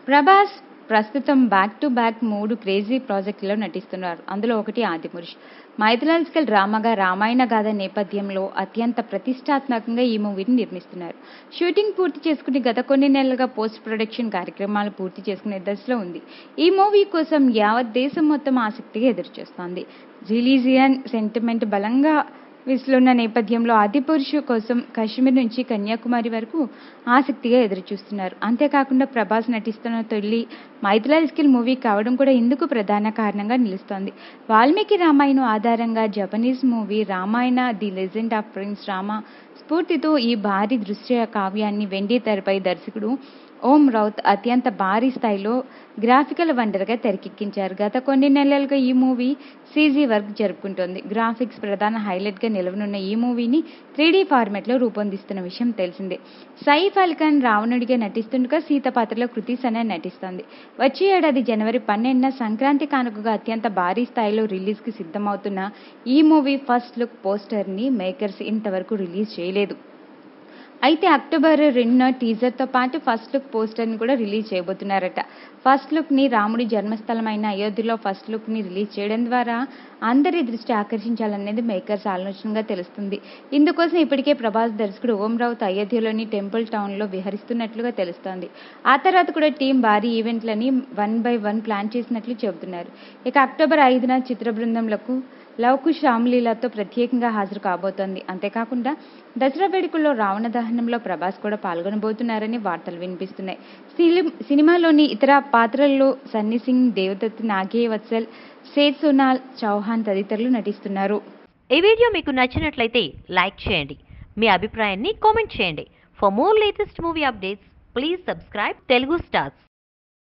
ప్రభాస్ ప్రస్తుతం back to back మూడు crazy ప్రాజెక్టులో నటిస్తున్నారు అందులో ఒకటి ఆదిపురుష్ మైథలాజికల్ డ్రామాగా రామాయణ గాథ నేపథ్యంలో అత్యంత ప్రతిష్టాత్మకంగా ఈ మూవీని నిర్మిస్తున్నారు షూటింగ్ పూర్తి చేసుకుని గత కొన్ని నెలలుగా పోస్ట్ ప్రొడక్షన్ కార్యక్రమాలు పూర్తి చేసుకునే దశలో ఉంది ఈ మూవీ కోసం యావత్ దేశం మొత్తం ఆసక్తిగా ఎదురుచూస్తోంది రిలీజియన్ సెంటిమెంట్ బలంగా విసులున్న నేపథ్యంలో ఆదిపురుషు కోసం కాశ్మీర్ నుంచి కన్యాకుమారి వరకు ఆసక్తిగా ఎదురుచూస్తున్నారు అంతేకాకుండా ప్రభాస్ నటిస్తున్న తొలి మైథలాజికల్ మూవీ కావడం కూడా ఇందుకు ప్రధాన కారణంగా నిలుస్తోంది వాల్మీకి రామాయణం ఆధారంగా Japanese movie Ramayana the legend of prince Rama స్ఫూర్తితో ఈ భారీ దృశ్య కావ్యాన్ని వెండి తెరపై దర్శకుడు ఓం రౌత్ అత్యంత భారీ స్థాయిలో గ్రాఫికల్ వండర్గా తెరకెక్కించారు గత కొన్ని నెలలుగా ఈ మూవీ సీజీ వర్క్ జరుపుకుంటోంది గ్రాఫిక్స్ ప్రధాన హైలైట్గా నిలవనున్న ఈ మూవీని త్రీడీ ఫార్మాట్లో రూపొందిస్తున్న విషయం తెలిసిందే సైఫ్ అలీ ఖాన్ రావణుడిగా నటిస్తుండగా సీత పాత్రలో కృతి సనన్ నటిస్తోంది వచ్చే ఏడాది జనవరి పన్నెండున సంక్రాంతి కానుకగా అత్యంత భారీ స్థాయిలో రిలీజ్కి సిద్ధమవుతున్న ఈ మూవీ ఫస్ట్ లుక్ పోస్టర్ని మేకర్స్ ఇంతవరకు రిలీజ్ చేయలేదు అయితే అక్టోబర్ రెండున టీజర్తో పాటు ఫస్ట్ లుక్ పోస్టర్ని కూడా రిలీజ్ చేయబోతున్నారట ఫస్ట్ లుక్ని రాముడి జన్మస్థలమైన అయోధ్యలో ఫస్ట్ లుక్ని రిలీజ్ చేయడం ద్వారా అందరి దృష్టి ఆకర్షించాలనేది మేకర్స్ ఆలోచనగా తెలుస్తుంది ఇందుకోసం ఇప్పటికే ప్రభాస్ దర్శకుడు ఓం రావుత్ అయోధ్యలోని టెంపుల్ టౌన్లో విహరిస్తున్నట్లుగా తెలుస్తోంది ఆ తర్వాత కూడా టీం భారీ ఈవెంట్లని వన్ బై వన్ ప్లాన్ చేసినట్లు చెబుతున్నారు ఇక అక్టోబర్ ఐదున చిత్ర బృందంలకు లవకుశ్ రామ్లీలాతో ప్రత్యేకంగా హాజరు కాబోతోంది అంతేకాకుండా దసరా వేడుకల్లో రావణ దహనంలో ప్రభాస్ కూడా పాల్గొనబోతున్నారని వార్తలు వినిపిస్తున్నాయి సినిమాలోని ఇతర పాత్రల్లో సన్నీ సింగ్ దేవదత్ నాగే వత్సల్ సేత్ సోనాల్ చౌహాన్ తదితరులు నటిస్తున్నారు ఈ వీడియో మీకు నచ్చినట్లయితే లైక్ చేయండి మీ అభిప్రాయాన్ని కామెంట్ చేయండి for more latest movie updates please subscribe Telugu stars